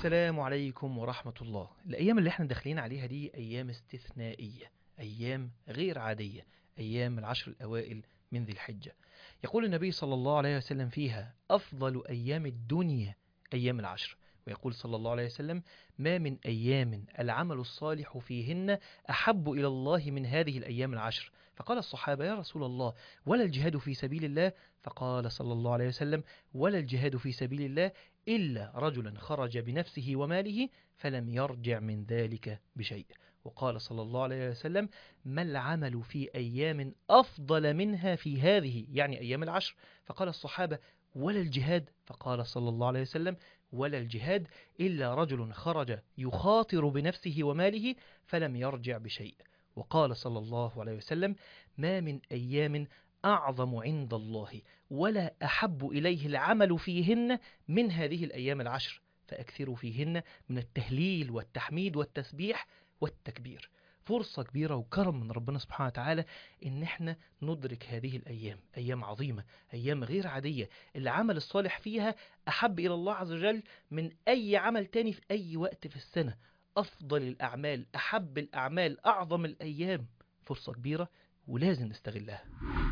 السلام عليكم ورحمة الله الأيام اللي احنا داخلين عليها دي أيام استثنائية أيام غير عادية أيام العشر الأوائل من ذي الحجة يقول النبي صلى الله عليه وسلم فيها أفضل أيام الدنيا أيام العشر ويقول صلى الله عليه وسلم ما من أيام العمل الصالح فيهن أحب إلى الله من هذه الأيام العشر فقال الصحابة يا رسول الله ولا الجهاد في سبيل الله فقال صلى الله عليه وسلم ولا الجهاد في سبيل الله إلا رجلا خرج بنفسه وماله فلم يرجع من ذلك بشيء وقال صلى الله عليه وسلم ما العمل في أيام أفضل منها في هذه يعني أيام العشر فقال الصحابة ولا الجهاد فقال صلى الله عليه وسلم ولا الجهاد إلا رجل خرج يخاطر بنفسه وماله فلم يرجع بشيء وقال صلى الله عليه وسلم ما من أيام أعظم عند الله ولا أحب إليه العمل فيهن من هذه الأيام العشر فأكثروا فيهن من التهليل والتحميد والتسبيح والتكبير فرصة كبيرة وكرم من ربنا سبحانه وتعالى إن احنا ندرك هذه الأيام أيام عظيمة أيام غير عادية العمل الصالح فيها أحب إلى الله عز وجل من أي عمل تاني في أي وقت في السنة أفضل الأعمال أحب الأعمال أعظم الأيام فرصة كبيرة ولازم نستغلها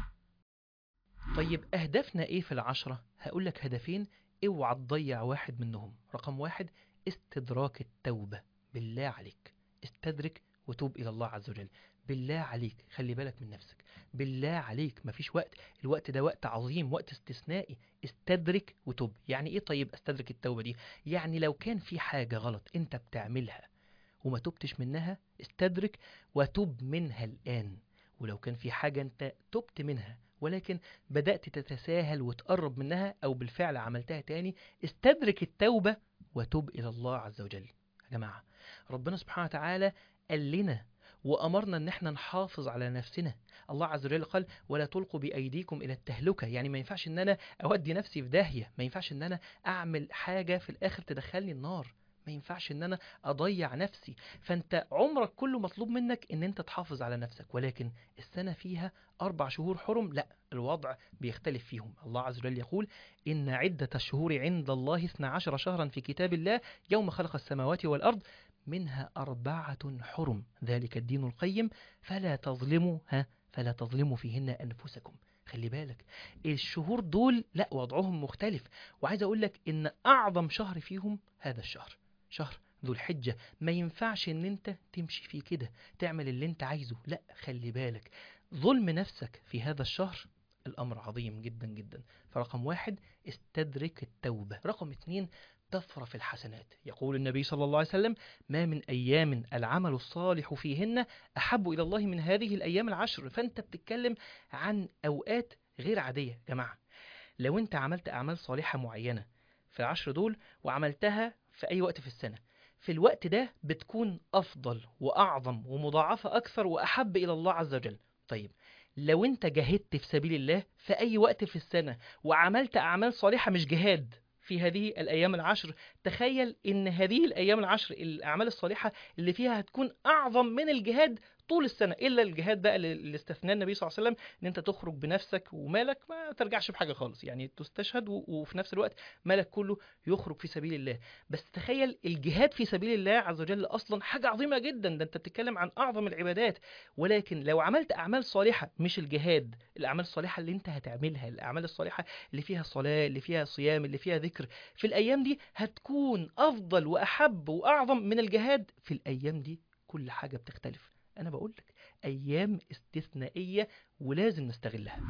طيب أهدافنا إيه في العشرة؟ هقول لك هدفين اوعى تضيع واحد منهم رقم واحد استدراك التوبة بالله عليك استدرك وتوب إلى الله عز وجل بالله عليك خلي بالك من نفسك بالله عليك مفيش وقت الوقت ده وقت عظيم وقت استثنائي استدرك وتوب يعني ايه طيب استدرك التوبة دي يعني لو كان في حاجة غلط انت بتعملها وما تبتش منها استدرك وتوب منها الآن ولو كان في حاجة انت تبت منها ولكن بدأت تتساهل وتقرب منها أو بالفعل عملتها تاني استدرك التوبة وتوب إلى الله عز وجل يا جماعة ربنا سبحانه وتعالى قال لنا وأمرنا أن احنا نحافظ على نفسنا الله عز وجل قال ولا تلقوا بأيديكم إلى التهلكة يعني ما ينفعش أن أنا أودي نفسي في داهية ما ينفعش أن أنا أعمل حاجة في الآخر تدخلني النار ما ينفعش ان انا اضيع نفسي فانت عمرك كله مطلوب منك ان انت تحافظ على نفسك ولكن السنة فيها اربع شهور حرم لا الوضع بيختلف فيهم الله عز وجل يقول ان عدة الشهور عند الله 12 شهرا في كتاب الله يوم خلق السماوات والارض منها أربعة حرم ذلك الدين القيم فلا تظلموا ها فلا تظلموا فيهن أنفسكم خلي بالك الشهور دول لا وضعهم مختلف وعايز أقول لك إن أعظم شهر فيهم هذا الشهر شهر ذو الحجة ما ينفعش ان انت تمشي فيه كده تعمل اللي انت عايزه لا خلي بالك ظلم نفسك في هذا الشهر الامر عظيم جدا جدا فرقم واحد استدرك التوبة رقم اتنين تفرى في الحسنات يقول النبي صلى الله عليه وسلم ما من أيام العمل الصالح فيهن أحب إلى الله من هذه الأيام العشر فأنت بتتكلم عن أوقات غير عادية جماعة لو أنت عملت أعمال صالحة معينة في العشر دول وعملتها في أي وقت في السنة في الوقت ده بتكون أفضل وأعظم ومضاعفة أكثر وأحب إلى الله عز وجل طيب لو أنت جاهدت في سبيل الله في أي وقت في السنة وعملت أعمال صالحة مش جهاد في هذه الأيام العشر تخيل إن هذه الأيام العشر الأعمال الصالحة اللي فيها هتكون أعظم من الجهاد طول السنة إلا الجهاد بقى اللي استثناه النبي صلى الله عليه وسلم إن أنت تخرج بنفسك ومالك ما ترجعش بحاجة خالص يعني تستشهد وفي نفس الوقت مالك كله يخرج في سبيل الله بس تخيل الجهاد في سبيل الله عز وجل أصلا حاجة عظيمة جدا ده أنت بتتكلم عن أعظم العبادات ولكن لو عملت أعمال صالحة مش الجهاد الأعمال الصالحة اللي أنت هتعملها الأعمال الصالحة اللي فيها صلاة اللي فيها صيام اللي فيها ذكر في الأيام دي هتكون أفضل وأحب وأعظم من الجهاد في الأيام دي كل حاجة بتختلف أنا بقول لك أيام استثنائية ولازم نستغلها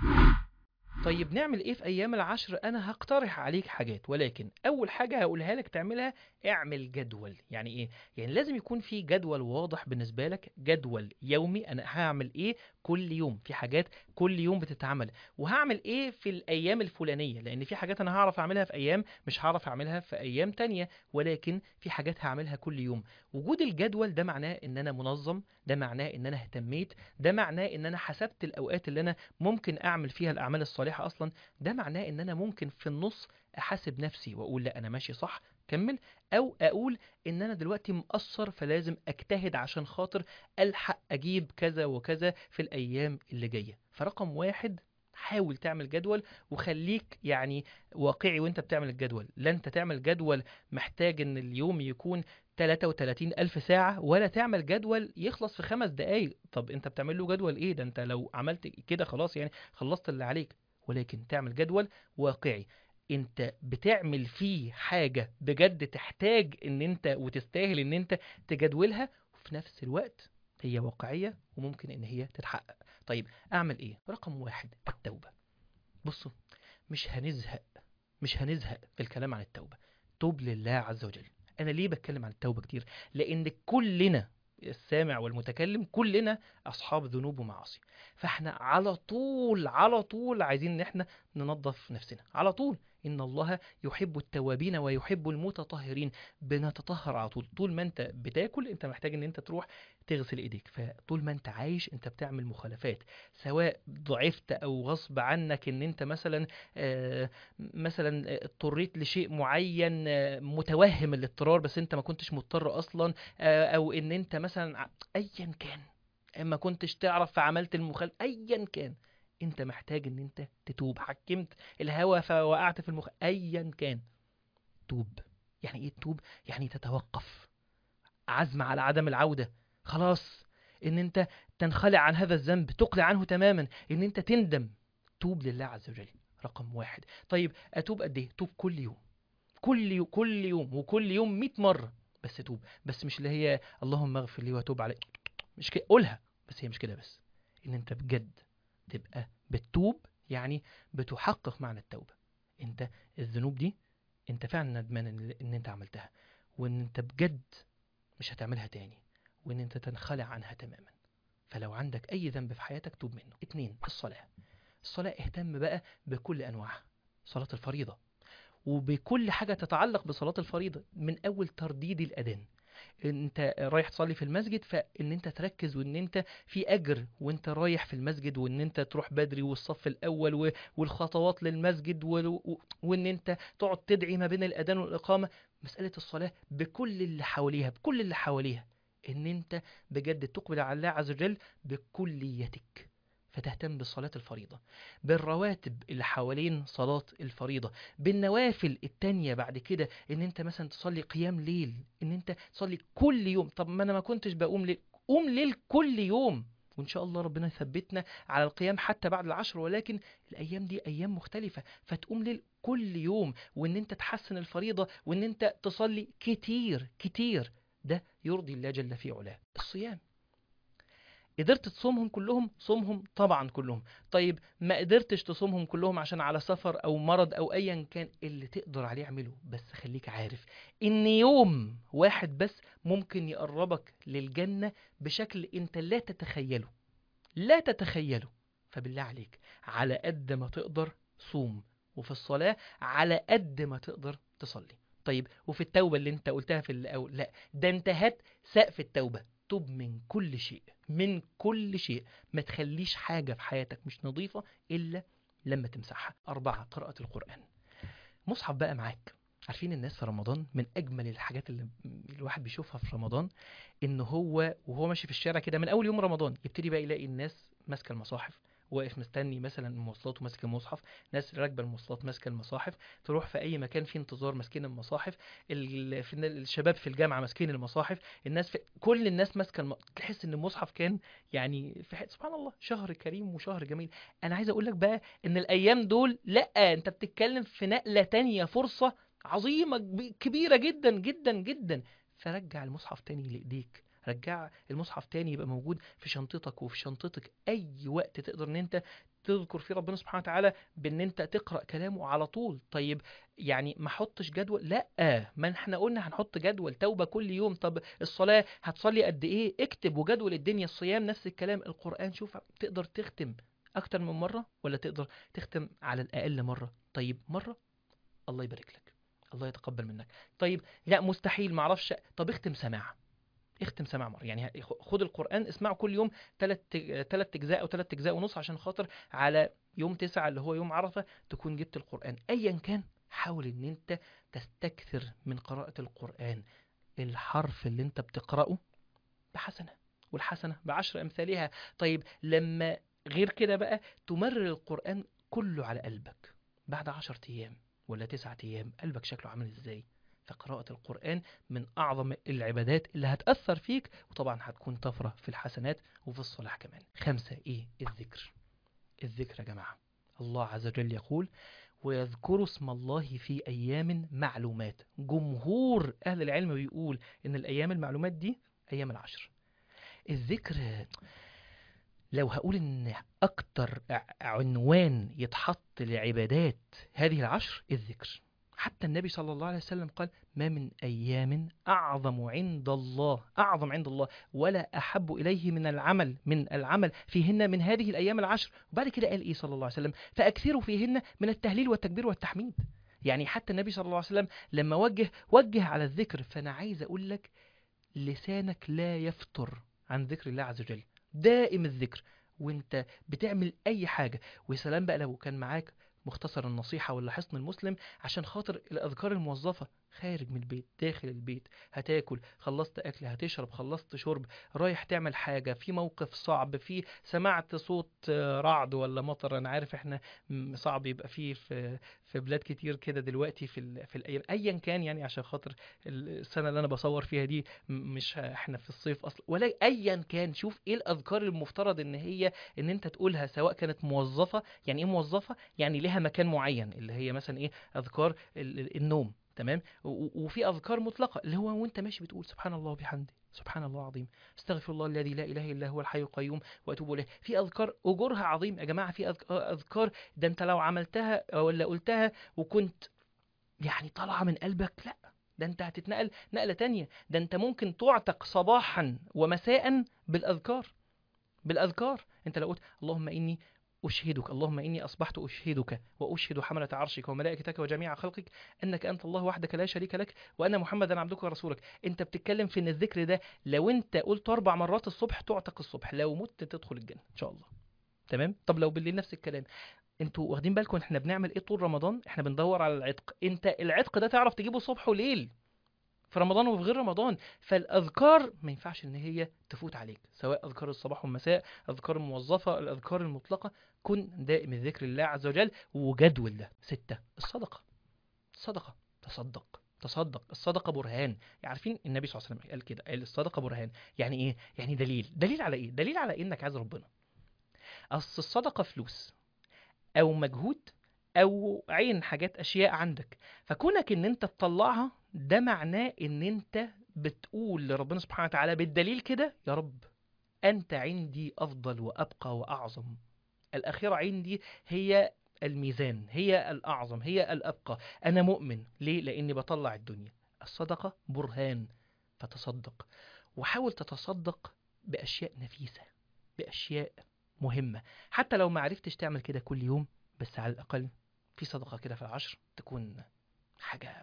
طيب نعمل ايه في ايام العشر انا هقترح عليك حاجات ولكن اول حاجة هقولها لك تعملها اعمل جدول يعني ايه يعني لازم يكون في جدول واضح بالنسبة لك جدول يومي انا هعمل ايه كل يوم في حاجات كل يوم بتتعمل وهعمل ايه في الايام الفلانية لان في حاجات انا هعرف اعملها في ايام مش هعرف اعملها في ايام تانية ولكن في حاجات هعملها كل يوم وجود الجدول ده معناه ان انا منظم ده معناه ان انا اهتميت ده معناه ان انا حسبت الاوقات اللي انا ممكن اعمل فيها الاعمال الصالحة اصلا ده معناه ان انا ممكن في النص احاسب نفسي واقول لا انا ماشي صح كمل او اقول ان انا دلوقتي مقصر فلازم اجتهد عشان خاطر الحق اجيب كذا وكذا في الايام اللي جايه فرقم واحد حاول تعمل جدول وخليك يعني واقعي وانت بتعمل الجدول لا انت تعمل جدول محتاج ان اليوم يكون 33 ألف ساعة ولا تعمل جدول يخلص في خمس دقايق طب انت بتعمل له جدول ايه ده انت لو عملت كده خلاص يعني خلصت اللي عليك ولكن تعمل جدول واقعي انت بتعمل فيه حاجة بجد تحتاج ان انت وتستاهل ان انت تجدولها وفي نفس الوقت هي واقعية وممكن ان هي تتحقق طيب اعمل ايه رقم واحد التوبة بصوا مش هنزهق مش هنزهق في الكلام عن التوبة توب لله عز وجل انا ليه بتكلم عن التوبة كتير لان كلنا السامع والمتكلم كلنا اصحاب ذنوب ومعاصي فاحنا على طول على طول عايزين ان احنا ننظف نفسنا على طول ان الله يحب التوابين ويحب المتطهرين بنتطهر على طول طول ما انت بتاكل انت محتاج ان انت تروح تغسل ايديك فطول ما انت عايش انت بتعمل مخالفات سواء ضعفت او غصب عنك ان انت مثلا آه مثلا اضطريت لشيء معين آه متوهم الاضطرار بس انت ما كنتش مضطر اصلا آه او ان انت مثلا ايا كان ما كنتش تعرف فعملت المخالفه ايا كان انت محتاج ان انت تتوب حكمت الهوى فوقعت في المخ ايا كان توب يعني ايه تتوب يعني تتوقف عزم على عدم العودة خلاص ان انت تنخلع عن هذا الذنب تقلع عنه تماما ان انت تندم توب لله عز وجل رقم واحد طيب اتوب قد ايه توب كل يوم كل يوم كل يوم وكل يوم 100 مرة بس توب بس مش اللي هي اللهم اغفر لي واتوب علي مش كده قولها بس هي مش كده بس ان انت بجد تبقى بتتوب يعني بتحقق معنى التوبة انت الذنوب دي انت فعلا ندمان ان إن انت عملتها وان انت بجد مش هتعملها تاني وان انت تنخلع عنها تماما فلو عندك اي ذنب في حياتك توب منه اتنين الصلاة الصلاة اهتم بقى بكل انواعها صلاة الفريضة وبكل حاجة تتعلق بصلاة الفريضة من اول ترديد الاذان انت رايح تصلي في المسجد فان انت تركز وان انت في اجر وانت رايح في المسجد وان انت تروح بدري والصف الاول و- والخطوات للمسجد و- و- وان انت تقعد تدعي ما بين الاذان والاقامه مساله الصلاه بكل اللي حواليها بكل اللي حواليها ان انت بجد تقبل على الله عز وجل بكليتك فتهتم بصلاة الفريضة بالرواتب اللي حوالين صلاة الفريضة بالنوافل التانية بعد كده ان انت مثلا تصلي قيام ليل ان انت تصلي كل يوم طب ما انا ما كنتش بقوم ليل قوم ليل كل يوم وان شاء الله ربنا يثبتنا على القيام حتى بعد العشر ولكن الايام دي ايام مختلفة فتقوم ليل كل يوم وان انت تحسن الفريضة وان انت تصلي كتير كتير ده يرضي الله جل في علاه الصيام قدرت تصومهم كلهم صومهم طبعا كلهم طيب ما قدرتش تصومهم كلهم عشان على سفر او مرض او ايا كان اللي تقدر عليه اعمله بس خليك عارف ان يوم واحد بس ممكن يقربك للجنة بشكل انت لا تتخيله لا تتخيله فبالله عليك على قد ما تقدر صوم وفي الصلاة على قد ما تقدر تصلي طيب وفي التوبة اللي انت قلتها في الأول لا ده انت هات سقف التوبة توب من كل شيء من كل شيء ما تخليش حاجة في حياتك مش نظيفة إلا لما تمسحها أربعة قراءة القرآن مصحف بقى معاك عارفين الناس في رمضان من أجمل الحاجات اللي الواحد بيشوفها في رمضان إن هو وهو ماشي في الشارع كده من أول يوم رمضان يبتدي بقى يلاقي الناس ماسكة المصاحف واقف مستني مثلا المواصلات وماسك المصحف ناس راكبه المواصلات ماسكه المصاحف تروح في اي مكان فيه انتظار ماسكين المصاحف ال... في الشباب في الجامعه ماسكين المصاحف الناس في... كل الناس ماسكه الم... تحس ان المصحف كان يعني في حق... سبحان الله شهر كريم وشهر جميل انا عايز اقول لك بقى ان الايام دول لا انت بتتكلم في نقله تانية فرصه عظيمه ب- كبيره جدا جدا جدا فرجع المصحف تاني لايديك رجع المصحف تاني يبقى موجود في شنطتك وفي شنطتك اي وقت تقدر ان انت تذكر فيه ربنا سبحانه وتعالى بان انت تقرا كلامه على طول طيب يعني ما احطش جدول لا ما احنا قلنا هنحط جدول توبه كل يوم طب الصلاه هتصلي قد ايه اكتب وجدول الدنيا الصيام نفس الكلام القران شوف تقدر تختم اكتر من مره ولا تقدر تختم على الاقل مره طيب مره الله يبارك لك الله يتقبل منك طيب لا مستحيل معرفش طب اختم سماع اختم سماع مرة يعني خد القرآن اسمعه كل يوم ثلاث ثلاث اجزاء او ثلاث اجزاء ونص عشان خاطر على يوم تسعة اللي هو يوم عرفة تكون جبت القرآن ايا كان حاول ان انت تستكثر من قراءة القرآن الحرف اللي انت بتقرأه بحسنة والحسنة بعشر امثالها طيب لما غير كده بقى تمرر القرآن كله على قلبك بعد عشرة أيام ولا تسعة أيام قلبك شكله عامل إزاي فقراءة القرآن من أعظم العبادات اللي هتأثر فيك وطبعا هتكون طفرة في الحسنات وفي الصلاح كمان خمسة إيه الذكر الذكر يا جماعة الله عز وجل يقول ويذكروا اسم الله في أيام معلومات جمهور أهل العلم بيقول إن الأيام المعلومات دي أيام العشر الذكر لو هقول إن أكتر عنوان يتحط لعبادات هذه العشر الذكر حتى النبي صلى الله عليه وسلم قال ما من أيام أعظم عند الله أعظم عند الله ولا أحب إليه من العمل من العمل فيهن من هذه الأيام العشر وبعد كده قال إيه صلى الله عليه وسلم فأكثروا فيهن من التهليل والتكبير والتحميد يعني حتى النبي صلى الله عليه وسلم لما وجه وجه على الذكر فأنا عايز أقول لك لسانك لا يفتر عن ذكر الله عز وجل دائم الذكر وانت بتعمل اي حاجة وسلام بقى لو كان معاك مختصر النصيحة ولا حصن المسلم عشان خاطر الأذكار الموظفة خارج من البيت داخل البيت هتاكل خلصت أكل هتشرب خلصت شرب رايح تعمل حاجة في موقف صعب في سمعت صوت رعد ولا مطر أنا عارف إحنا صعب يبقى فيه في في بلاد كتير كده دلوقتي في ال... في الأيام أيا كان يعني عشان خاطر السنة اللي أنا بصور فيها دي مش إحنا في الصيف أصلا ولا أيا كان شوف إيه الأذكار المفترض إن هي إن أنت تقولها سواء كانت موظفة يعني إيه موظفة يعني لها مكان معين اللي هي مثلا إيه أذكار النوم تمام وفي اذكار مطلقه اللي هو وانت ماشي بتقول سبحان الله وبحمده سبحان الله العظيم استغفر الله الذي لا اله الا هو الحي القيوم واتوب اليه في اذكار اجورها عظيم يا جماعه في اذكار ده انت لو عملتها ولا قلتها وكنت يعني طالعه من قلبك لا ده انت هتتنقل نقله تانية ده انت ممكن تعتق صباحا ومساء بالاذكار بالاذكار انت لو قلت اللهم اني أشهدك اللهم إني أصبحت أشهدك وأشهد حملة عرشك وملائكتك وجميع خلقك أنك أنت الله وحدك لا شريك لك وأن محمدا عبدك ورسولك أنت بتتكلم في أن الذكر ده لو أنت قلت أربع مرات الصبح تعتق الصبح لو مت تدخل الجنة إن شاء الله تمام طب لو بالليل نفس الكلام انتوا واخدين بالكم احنا بنعمل ايه طول رمضان احنا بندور على العتق انت العتق ده تعرف تجيبه صبح وليل في رمضان وفي غير رمضان فالاذكار ما ينفعش ان هي تفوت عليك سواء اذكار الصباح والمساء اذكار الموظفه الاذكار المطلقه كن دائم الذكر لله عز وجل وجدول ده ستة الصدقه الصدقه تصدق تصدق الصدقة برهان عارفين النبي صلى الله عليه وسلم قال كده قال الصدقة برهان يعني ايه يعني دليل دليل على ايه دليل على انك عايز ربنا اصل الصدقة فلوس او مجهود او عين حاجات اشياء عندك فكونك ان انت تطلعها ده معناه ان انت بتقول لربنا سبحانه وتعالى بالدليل كده يا رب انت عندي افضل وابقى واعظم الاخيرة عندي هي الميزان هي الاعظم هي الابقى انا مؤمن ليه لاني بطلع الدنيا الصدقة برهان فتصدق وحاول تتصدق باشياء نفيسة باشياء مهمة حتى لو ما عرفتش تعمل كده كل يوم بس على الأقل في صدقة كده في العشر تكون حاجة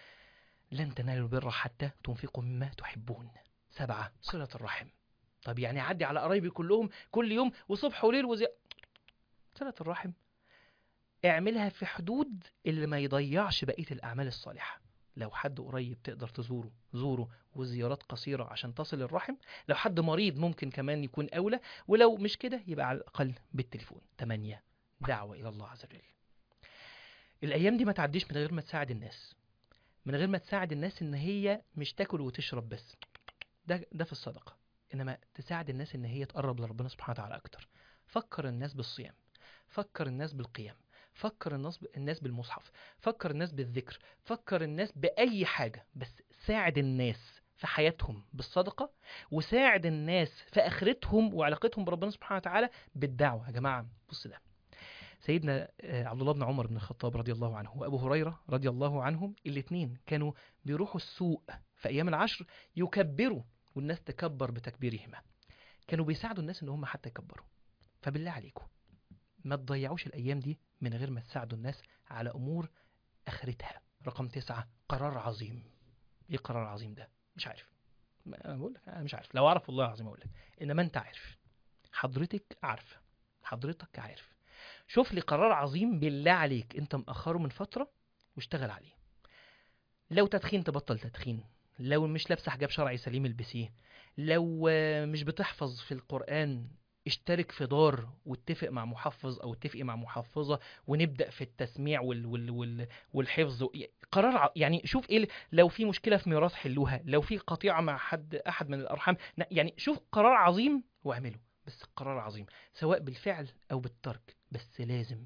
لن تنالوا البر حتى تنفقوا مما تحبون سبعة صلة الرحم طب يعني عدي على قرايبي كلهم كل يوم وصبح وليل وزي صلة الرحم اعملها في حدود اللي ما يضيعش بقية الأعمال الصالحة لو حد قريب تقدر تزوره زوره وزيارات قصيرة عشان تصل الرحم لو حد مريض ممكن كمان يكون أولى ولو مش كده يبقى على الأقل بالتليفون 8 دعوة إلى الله عز وجل الأيام دي ما تعديش من غير ما تساعد الناس من غير ما تساعد الناس إن هي مش تاكل وتشرب بس ده ده في الصدقة إنما تساعد الناس إن هي تقرب لربنا سبحانه وتعالى أكتر فكر الناس بالصيام فكر الناس بالقيام فكر الناس الناس بالمصحف فكر الناس بالذكر فكر الناس بأي حاجة بس ساعد الناس في حياتهم بالصدقة وساعد الناس في آخرتهم وعلاقتهم بربنا سبحانه وتعالى بالدعوة يا جماعة بص ده سيدنا عبد الله بن عمر بن الخطاب رضي الله عنه وأبو هريرة رضي الله عنهم الاثنين كانوا بيروحوا السوق في أيام العشر يكبروا والناس تكبر بتكبيرهما كانوا بيساعدوا الناس ان هم حتى يكبروا فبالله عليكم ما تضيعوش الأيام دي من غير ما تساعدوا الناس على أمور آخرتها رقم تسعة قرار عظيم إيه قرار عظيم ده مش عارف أنا بقول لك أنا مش عارف لو أعرف والله العظيم أقول لك إنما أنت عارف حضرتك عارفة حضرتك عارف شوف لي قرار عظيم بالله عليك أنت مأخره من فترة واشتغل عليه لو تدخين تبطل تدخين لو مش لابسه حجاب شرعي سليم البسيه لو مش بتحفظ في القرآن اشترك في دار واتفق مع محفظ او اتفقي مع محفظه ونبدا في التسميع وال وال وال والحفظ قرار ع- يعني شوف ايه ال- لو في مشكله في ميراث حلوها لو في قطيعه مع حد احد من الارحام ن- يعني شوف قرار عظيم واعمله بس قرار عظيم سواء بالفعل او بالترك بس لازم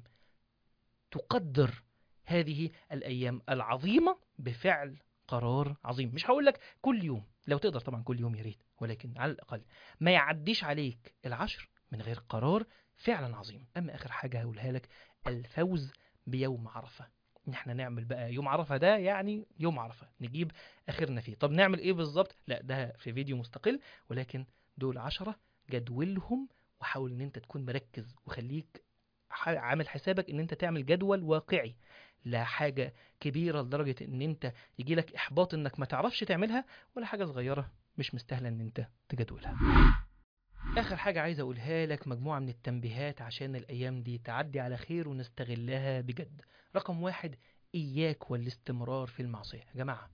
تقدر هذه الايام العظيمه بفعل قرار عظيم مش هقول لك كل يوم لو تقدر طبعا كل يوم يا ريت ولكن على الاقل ما يعديش عليك العشر من غير قرار فعلا عظيم اما اخر حاجه هقولها لك الفوز بيوم عرفه ان احنا نعمل بقى يوم عرفه ده يعني يوم عرفه نجيب اخرنا فيه طب نعمل ايه بالظبط لا ده في فيديو مستقل ولكن دول عشرة جدولهم وحاول ان انت تكون مركز وخليك ح- عامل حسابك ان انت تعمل جدول واقعي لا حاجة كبيرة لدرجة ان انت يجيلك احباط انك ما تعرفش تعملها ولا حاجة صغيرة مش مستاهلة ان انت تجدولها اخر حاجة عايز اقولها لك مجموعة من التنبيهات عشان الايام دي تعدي على خير ونستغلها بجد رقم واحد اياك والاستمرار في المعصية يا جماعة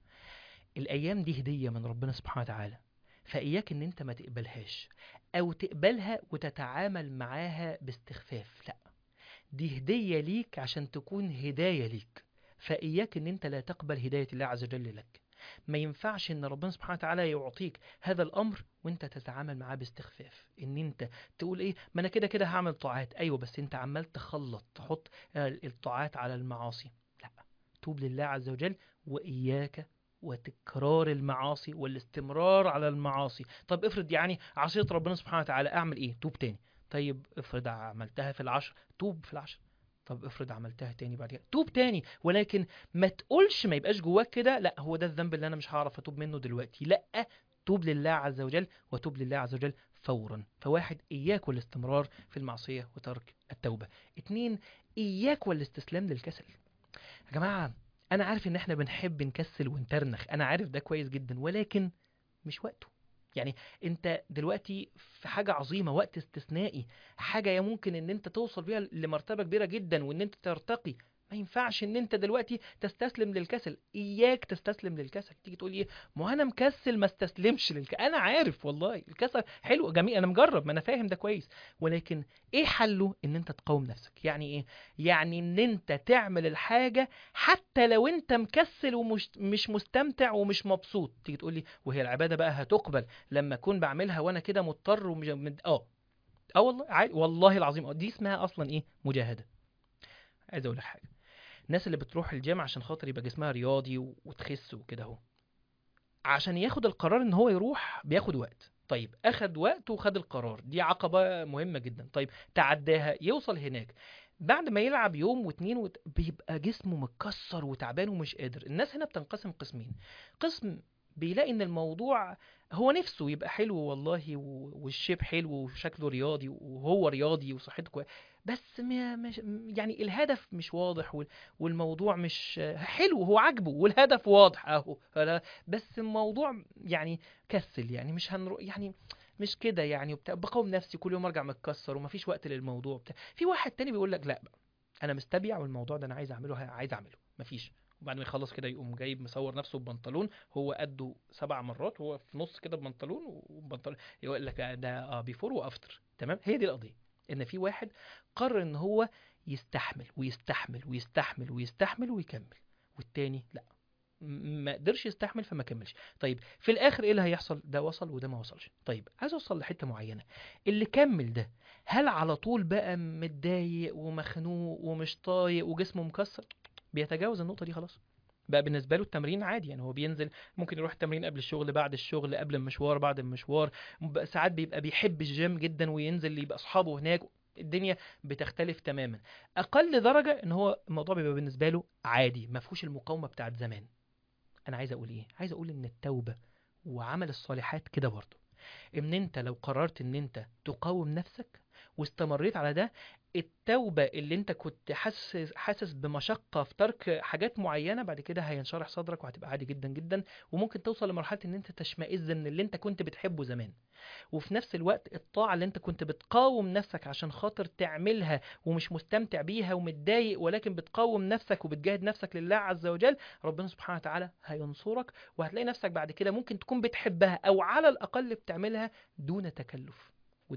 الايام دي هدية من ربنا سبحانه وتعالى فاياك ان انت ما تقبلهاش او تقبلها وتتعامل معاها باستخفاف لا دي هدية ليك عشان تكون هداية ليك فإياك إن أنت لا تقبل هداية الله عز وجل لك ما ينفعش إن ربنا سبحانه وتعالى يعطيك هذا الأمر وأنت تتعامل معاه باستخفاف إن أنت تقول إيه ما أنا كده كده هعمل طاعات أيوة بس أنت عمال تخلط تحط آه، الطاعات على المعاصي لا توب لله عز وجل وإياك وتكرار المعاصي والاستمرار على المعاصي طب افرض يعني عصيت ربنا سبحانه وتعالى أعمل إيه توب تاني طيب افرض عملتها في العشر توب في العشر طب افرض عملتها تاني بعد كده توب تاني ولكن ما تقولش ما يبقاش جواك كده لا هو ده الذنب اللي انا مش هعرف اتوب منه دلوقتي لا توب لله عز وجل وتوب لله عز وجل فورا فواحد اياك والاستمرار في المعصية وترك التوبة اتنين اياك والاستسلام للكسل يا جماعة انا عارف ان احنا بنحب نكسل ونترنخ انا عارف ده كويس جدا ولكن مش وقته يعني انت دلوقتي في حاجة عظيمة وقت استثنائي حاجة يا ممكن ان انت توصل بيها لمرتبة كبيرة جدا وان انت ترتقي ما ينفعش ان انت دلوقتي تستسلم للكسل اياك تستسلم للكسل تيجي تقول ايه ما انا مكسل ما استسلمش للكسل انا عارف والله الكسل حلو جميل انا مجرب ما انا فاهم ده كويس ولكن ايه حله ان انت تقاوم نفسك يعني ايه يعني ان انت تعمل الحاجة حتى لو انت مكسل ومش مش مستمتع ومش مبسوط تيجي تقول لي وهي العبادة بقى هتقبل لما اكون بعملها وانا كده مضطر ومش مد- اه اه والله عادي والله العظيم اه دي اسمها اصلا ايه مجاهده عايز اقول لك حاجه الناس اللي بتروح الجيم عشان خاطر يبقى جسمها رياضي و- وتخس وكده اهو عشان ياخد القرار ان هو يروح بياخد وقت طيب اخد وقت وخد القرار دي عقبه مهمه جدا طيب تعداها يوصل هناك بعد ما يلعب يوم واتنين وت... بيبقى جسمه متكسر وتعبان ومش قادر الناس هنا بتنقسم قسمين قسم بيلاقي ان الموضوع هو نفسه يبقى حلو والله و- والشيب حلو وشكله رياضي وهو رياضي وصحته كويسه بس ما مش يعني الهدف مش واضح وال- والموضوع مش حلو هو عاجبه والهدف واضح اهو فلا- بس الموضوع يعني كسل يعني مش هنرو يعني مش كده يعني وبتاع بقاوم نفسي كل يوم ارجع متكسر ومفيش وقت للموضوع بتاع في واحد تاني بيقول لك لا بقى انا مستبيع والموضوع ده انا عايز اعمله عايز اعمله مفيش وبعد ما يخلص كده يقوم جايب مصور نفسه ببنطلون هو قده سبع مرات وهو في نص كده ببنطلون وبنطلون يقول لك ده اه بيفور وافتر تمام هي دي القضيه ان في واحد قرر ان هو يستحمل ويستحمل ويستحمل ويستحمل ويكمل والتاني لا م- ما قدرش يستحمل فما كملش طيب في الاخر ايه اللي هيحصل ده وصل وده ما وصلش طيب عايز اوصل لحته معينه اللي كمل ده هل على طول بقى متضايق ومخنوق ومش طايق وجسمه مكسر بيتجاوز النقطه دي خلاص بقى بالنسبه له التمرين عادي يعني هو بينزل ممكن يروح التمرين قبل الشغل بعد الشغل قبل المشوار بعد المشوار بقى ساعات بيبقى بيحب الجيم جدا وينزل يبقى اصحابه هناك الدنيا بتختلف تماما اقل درجه ان هو الموضوع بيبقى بالنسبه له عادي ما فيهوش المقاومه بتاعت زمان انا عايز اقول ايه عايز اقول ان التوبه وعمل الصالحات كده برضه ان انت لو قررت ان انت تقاوم نفسك واستمريت على ده التوبة اللي انت كنت حاسس حاسس بمشقة في ترك حاجات معينة بعد كده هينشرح صدرك وهتبقى عادي جدا جدا وممكن توصل لمرحلة ان انت تشمئز من اللي انت كنت بتحبه زمان وفي نفس الوقت الطاعة اللي انت كنت بتقاوم نفسك عشان خاطر تعملها ومش مستمتع بيها ومتضايق ولكن بتقاوم نفسك وبتجاهد نفسك لله عز وجل ربنا سبحانه وتعالى هينصرك وهتلاقي نفسك بعد كده ممكن تكون بتحبها او على الاقل بتعملها دون تكلف وده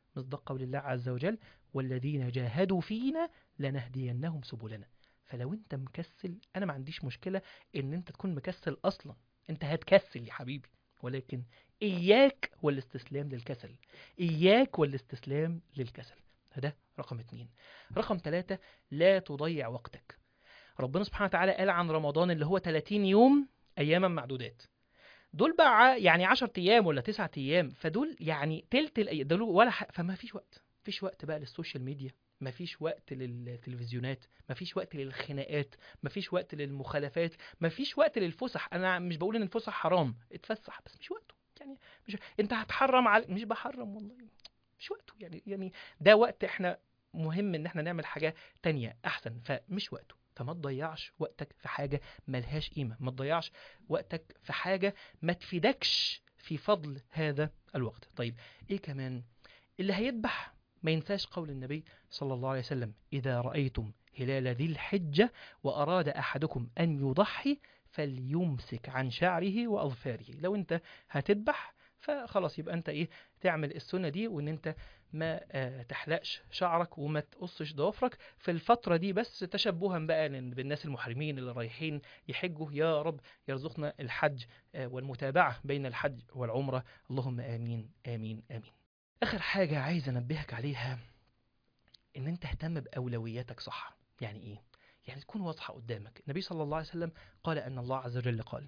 مصداق قول الله عز وجل والذين جاهدوا فينا لنهدينهم سبلنا فلو انت مكسل انا ما عنديش مشكلة ان انت تكون مكسل اصلا انت هتكسل يا حبيبي ولكن اياك والاستسلام للكسل اياك والاستسلام للكسل ده رقم اتنين رقم ثلاثة لا تضيع وقتك ربنا سبحانه وتعالى قال عن رمضان اللي هو 30 يوم اياما معدودات دول بقى يعني 10 ايام ولا 9 ايام فدول يعني تلت الايام دول ولا ح... فما فيش وقت مفيش وقت بقى للسوشيال ميديا مفيش وقت للتلفزيونات مفيش وقت للخناقات مفيش وقت للمخالفات مفيش وقت للفسح انا مش بقول ان الفسح حرام اتفسح بس مش وقته يعني مش انت هتحرم على مش بحرم والله مش وقته يعني يعني ده وقت احنا مهم ان احنا نعمل حاجه تانية احسن فمش وقته فما تضيعش وقتك في حاجه ملهاش قيمه ما تضيعش وقتك في حاجه ما تفيدكش في فضل هذا الوقت طيب ايه كمان اللي هيذبح ما ينساش قول النبي صلى الله عليه وسلم إذا رأيتم هلال ذي الحجة وأراد أحدكم أن يضحي فليمسك عن شعره وأظفاره لو أنت هتذبح فخلاص يبقى أنت إيه تعمل السنة دي وأن أنت ما آه تحلقش شعرك وما تقصش ضوافرك في الفترة دي بس تشبها بقى بالناس المحرمين اللي رايحين يحجوا يا رب يرزقنا الحج آه والمتابعة بين الحج والعمرة اللهم آمين آمين آمين آخر حاجة عايز أنبهك عليها إن أنت تهتم بأولوياتك صح يعني إيه؟ يعني تكون واضحة قدامك النبي صلى الله عليه وسلم قال أن الله عز وجل قال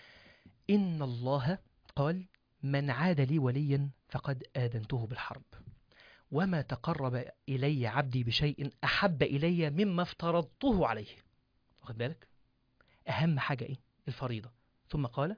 إن الله قال من عاد لي وليا فقد آذنته بالحرب وما تقرب إلي عبدي بشيء أحب إلي مما افترضته عليه واخد بالك؟ أهم حاجة إيه؟ الفريضة ثم قال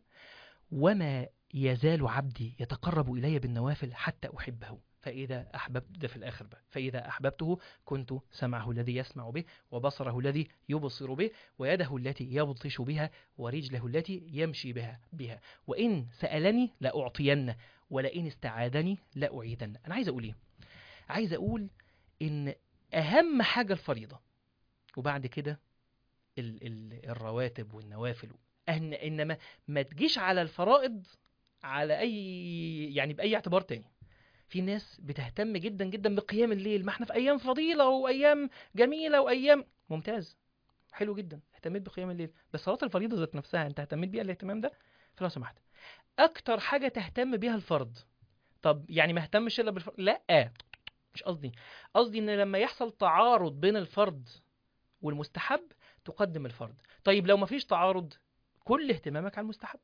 وما يزال عبدي يتقرب إلي بالنوافل حتى أحبه فإذا أحببت ده في الآخر بقى فإذا أحببته كنت سمعه الذي يسمع به وبصره الذي يبصر به ويده التي يبطش بها ورجله التي يمشي بها بها وإن سألني لأعطين ولئن استعاذني لأعيذن أنا عايز أقول إيه عايز أقول إن أهم حاجة الفريضة وبعد كده ال ال الرواتب والنوافل أن إنما ما تجيش على الفرائض على اي يعني باي اعتبار تاني في ناس بتهتم جدا جدا بقيام الليل ما احنا في ايام فضيله وايام جميله وايام ممتاز حلو جدا اهتميت بقيام الليل بس صلاه الفريضه ذات نفسها انت اهتميت بيها الاهتمام ده فلو سمحت اكتر حاجه تهتم بيها الفرض طب يعني ما اهتمش الا بالفرض لا مش قصدي قصدي ان لما يحصل تعارض بين الفرض والمستحب تقدم الفرض طيب لو ما فيش تعارض كل اهتمامك على المستحب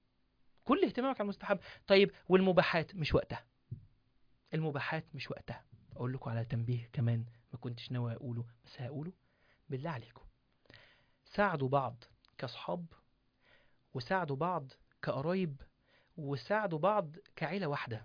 كل اهتمامك على المستحب طيب والمباحات مش وقتها المباحات مش وقتها اقول لكم على تنبيه كمان ما كنتش ناوي اقوله بس هقوله بالله عليكم ساعدوا بعض كاصحاب وساعدوا بعض كقرايب وساعدوا بعض كعيله واحده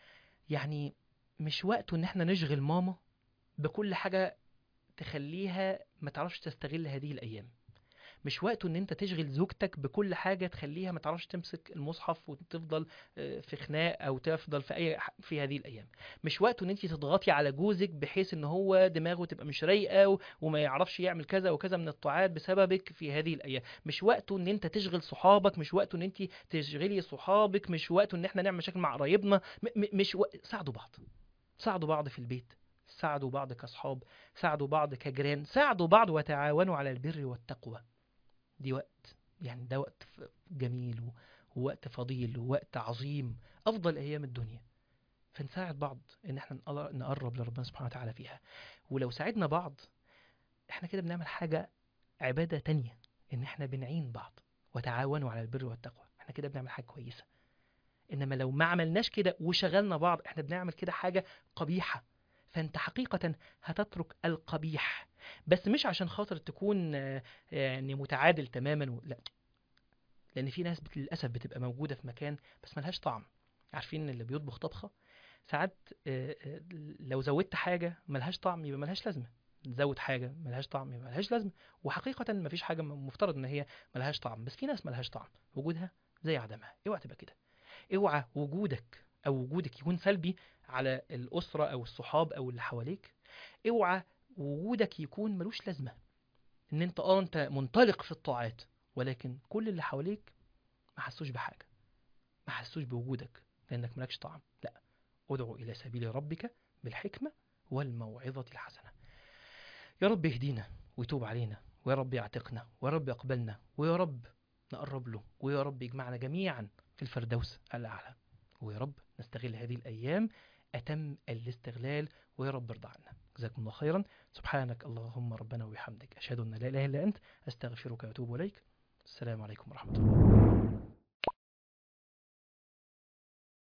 يعني مش وقته ان احنا نشغل ماما بكل حاجه تخليها ما تعرفش تستغل هذه الايام مش وقته ان انت تشغل زوجتك بكل حاجه تخليها ما تعرفش تمسك المصحف وتفضل في خناق او تفضل في اي في هذه الايام مش وقته ان انت تضغطي على جوزك بحيث ان هو دماغه تبقى مش رايقه وما يعرفش يعمل كذا وكذا من الطاعات بسببك في هذه الايام مش وقته ان انت تشغل صحابك مش وقته ان انت تشغلي صحابك مش وقته ان احنا نعمل مشاكل مع قرايبنا مش و... ساعدوا بعض ساعدوا بعض في البيت ساعدوا بعض كاصحاب ساعدوا بعض كجيران ساعدوا بعض وتعاونوا على البر والتقوى دي وقت يعني ده وقت جميل ووقت فضيل ووقت عظيم أفضل أيام الدنيا فنساعد بعض إن احنا نقرب لربنا سبحانه وتعالى فيها ولو ساعدنا بعض احنا كده بنعمل حاجة عبادة تانية إن احنا بنعين بعض وتعاونوا على البر والتقوى احنا كده بنعمل حاجة كويسة إنما لو ما عملناش كده وشغلنا بعض احنا بنعمل كده حاجة قبيحة فانت حقيقة هتترك القبيح بس مش عشان خاطر تكون يعني متعادل تماما لا لان في ناس للاسف بتبقى موجوده في مكان بس ملهاش طعم عارفين اللي بيطبخ طبخه ساعات لو زودت حاجه ملهاش طعم يبقى ملهاش لازمه تزود حاجه ملهاش طعم يبقى ملهاش لازمه وحقيقه مفيش حاجه مفترض ان هي ملهاش طعم بس في ناس ملهاش طعم وجودها زي عدمها اوعى تبقى كده اوعى وجودك او وجودك يكون سلبي على الاسره او الصحاب او اللي حواليك اوعى وجودك يكون ملوش لازمه ان انت اه انت منطلق في الطاعات ولكن كل اللي حواليك ما حسوش بحاجه ما حسوش بوجودك لانك مالكش طعم لا ادعو الى سبيل ربك بالحكمة والموعظة الحسنة يا رب يهدينا ويتوب علينا ويا رب يعتقنا ويا رب يقبلنا ويا رب نقرب له ويا رب يجمعنا جميعا في الفردوس الأعلى ويا رب نستغل هذه الأيام أتم الاستغلال ويا رب ارضى عنا جزاكم الله خيرا سبحانك اللهم ربنا وبحمدك أشهد أن لا إله إلا أنت أستغفرك وأتوب إليك السلام عليكم ورحمة الله